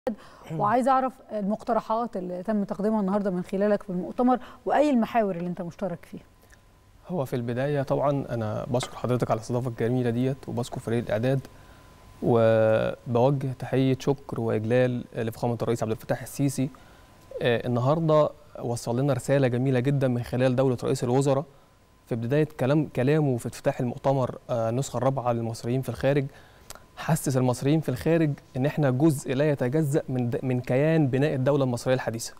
وعايز اعرف المقترحات اللي تم تقديمها النهارده من خلالك في المؤتمر واي المحاور اللي انت مشترك فيها هو في البداية طبعا أنا بشكر حضرتك على الاستضافة الجميلة ديت وبشكر فريق الإعداد وبوجه تحية شكر وإجلال لفخامة الرئيس عبد الفتاح السيسي آه، النهاردة وصل لنا رسالة جميلة جدا من خلال دولة رئيس الوزراء في بداية كلام كلامه في افتتاح المؤتمر آه، النسخة الرابعة للمصريين في الخارج حسس المصريين في الخارج إن إحنا جزء لا يتجزأ من د- من كيان بناء الدولة المصرية الحديثة.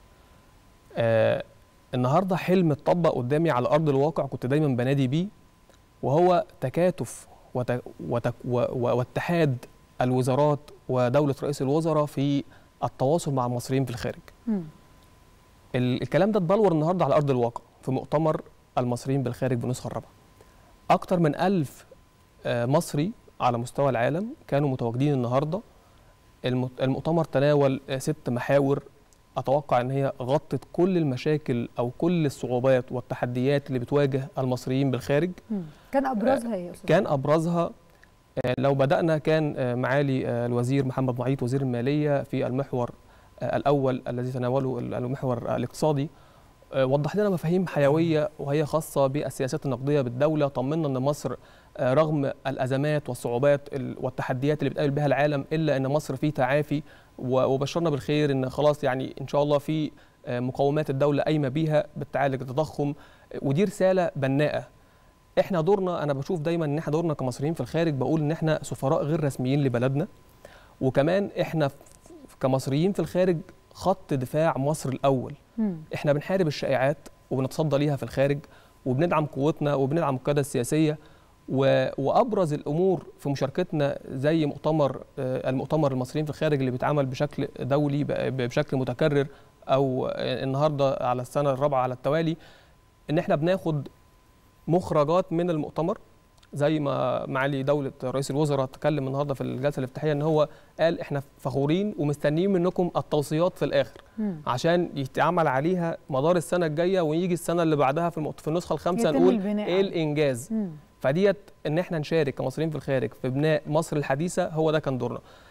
آه، النهارده حلم اتطبق قدامي على ارض الواقع كنت دايما بنادي بيه وهو تكاتف وت... وت... و... و... واتحاد الوزارات ودوله رئيس الوزراء في التواصل مع المصريين في الخارج. مم. ال... الكلام ده اتبلور النهارده على ارض الواقع في مؤتمر المصريين بالخارج بالنسخه الرابعه. اكتر من ألف آه، مصري على مستوى العالم كانوا متواجدين النهارده الم- المؤتمر تناول آه، ست محاور اتوقع ان هي غطت كل المشاكل او كل الصعوبات والتحديات اللي بتواجه المصريين بالخارج مم. كان ابرزها ايه يا استاذ كان ابرزها آه، لو بدانا كان آه، معالي آه، الوزير محمد معيط وزير الماليه في المحور آه، الاول الذي تناوله ال- المحور الاقتصادي آه، وضح لنا مفاهيم حيويه وهي خاصه بالسياسات النقديه بالدوله طمنا ان مصر آه، رغم الازمات والصعوبات ال- والتحديات اللي بتقابل بها العالم الا ان مصر في تعافي و- وبشرنا بالخير ان خلاص يعني ان شاء الله في آه، مقومات الدوله قايمه بيها بالتعالج التضخم آه، ودي رساله بناءه احنا دورنا انا بشوف دايما ان احنا دورنا كمصريين في الخارج بقول ان احنا سفراء غير رسميين لبلدنا وكمان احنا ف- كمصريين في الخارج خط دفاع مصر الاول مم. احنا بنحارب الشائعات وبنتصدى ليها في الخارج وبندعم قوتنا وبندعم القياده السياسيه و... وابرز الامور في مشاركتنا زي مؤتمر آه، المؤتمر المصريين في الخارج اللي بيتعمل بشكل دولي ب- بشكل متكرر او آه، النهارده على السنه الرابعه على التوالي ان احنا بناخد مخرجات من المؤتمر زي ما معالي دولة رئيس الوزراء تكلم النهارده في الجلسة الافتتاحية ان هو قال احنا فخورين ومستنيين منكم التوصيات في الاخر مم. عشان يتعمل عليها مدار السنه الجايه ويجي السنه اللي بعدها في المؤت- في النسخه الخامسه يتم نقول البناء ايه عليه. الانجاز مم. فديت ان احنا نشارك كمصريين في الخارج في بناء مصر الحديثه هو ده كان دورنا